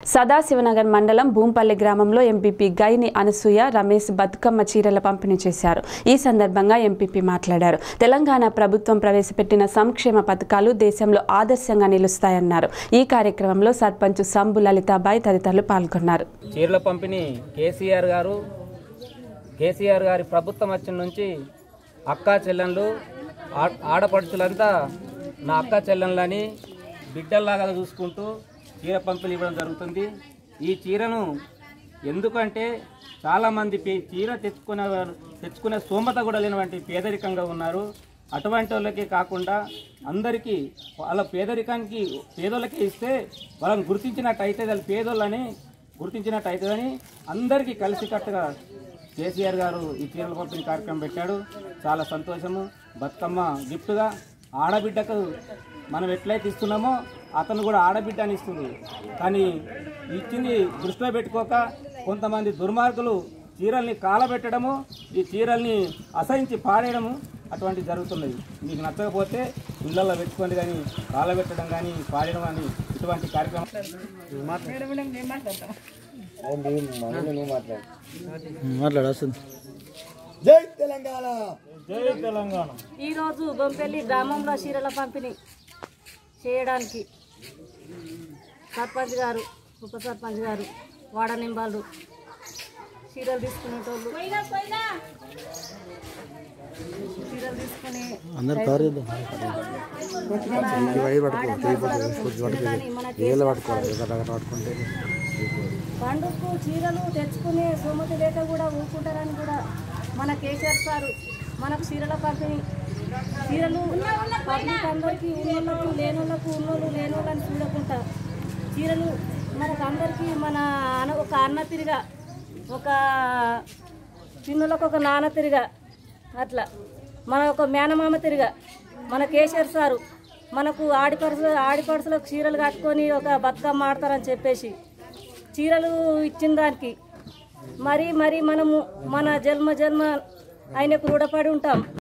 సదాశివనగర్ మండలం భూంపల్లి గ్రామంలో ఎంపీపీ గైని అనసూయ రమేష్ బతుకమ్మ చీరల పంపిణీ చేశారు ఈ సందర్భంగా ఎంపీపీ మాట్లాడారు తెలంగాణ ప్రభుత్వం ప్రవేశపెట్టిన సంక్షేమ పథకాలు దేశంలో ఆదర్శంగా నిలుస్తాయన్నారు ఈ కార్యక్రమంలో సర్పంచ్ సంబు లలితాబాయి తదితరులు పాల్గొన్నారు చీరల పంపిణీ కేసీఆర్ గారు కేసీఆర్ గారి ప్రభుత్వం వచ్చిన నుంచి అక్కా చెల్లెళ్ళు ఆ- ఆడపడుచులంతా నా అక్కా చెల్లెళ్ళని బిడ్డల్లాగా చూసుకుంటూ చీర పంపిణీ ఇవ్వడం జరుగుతుంది ఈ చీరను ఎందుకంటే చాలామంది పే- చీర తెచ్చుకునే వారు- తెచ్చుకునే స్తోమత కూడా లేనటువంటి పేదరికంగా ఉన్నారు అటువంటి వాళ్ళకే కాకుండా అందరికీ వాళ్ళ పేదరికానికి పేదోళ్ళకే ఇస్తే వాళ్ళని గుర్తించినట్టు అయితే వాళ్ళు పేదోళ్ళని గుర్తించినట్టు అవుతుందని అందరికీ కలిసికట్టుగా కేసీఆర్ గారు ఈ చీరల పంపిణీ కార్యక్రమం పెట్టాడు చాలా సంతోషము బతుకమ్మ గిఫ్ట్గా ఆడబిడ్డకు మనం ఎట్లయితే ఇస్తున్నామో అతను కూడా ఆడబిడ్డ అని ఇస్తుంది కానీ ఇచ్చింది దృష్టిలో పెట్టుకోక కొంతమంది దుర్మార్గులు చీరల్ని కాలబెట్టడము ఈ చీరల్ని అసహించి పాడేయడము అటువంటి జరుగుతున్నది మీకు నచ్చకపోతే ఇళ్లలో పెట్టుకోండి కానీ కాలబెట్టడం కానీ పాడేయడం కానీ ఇటువంటి కార్యక్రమం మాట్లాడాల్సింది ఈరోజు బొంపెల్లి గ్రామంలో చీరల పంపిణీ చేయడానికి సర్పంచ్ గారు ఉప సర్పంచ్ గారు వాడ నింబాలు చీరలు తీసుకునేటోళ్ళు చీరలు తీసుకుని అందరు కవర్ చేద్దాం ఇవి పట్టుకో చేయి పట్టుకో కొద్ది పట్టుకో ఏళ్ళు పట్టుకోవాలి ఒకటి ఒకటి పట్టుకుంటే పండుగకు చీరలు తెచ్చుకునే సోమతి లేక కూడా ఊరుకుంటారని కూడా మన కేసీఆర్ సారు మనకు చీరల పంపిణీ చీరలు పబ్లిక్ అందరికీ ఉన్నోళ్ళకు లేనోళ్ళకు ఉన్నోళ్ళు లేనోళ్ళని చూడకుండా చీరలు మనకు అందరికీ మన అన ఒక అన్న తిరిగా ఒక చిన్నులకు ఒక నాన్న తిరిగా అట్లా మన ఒక మేనమామ తిరిగా మన కేసీఆర్ సారు మనకు ఆడిపడుసు ఆడిపడుసులకు చీరలు కట్టుకొని ఒక బతుకమ్మ ఆడతారని చెప్పేసి చీరలు ఇచ్చిన దానికి మరి మరి మనము మన జన్మ జన్మ ఆయనకు రుణపడి ఉంటాం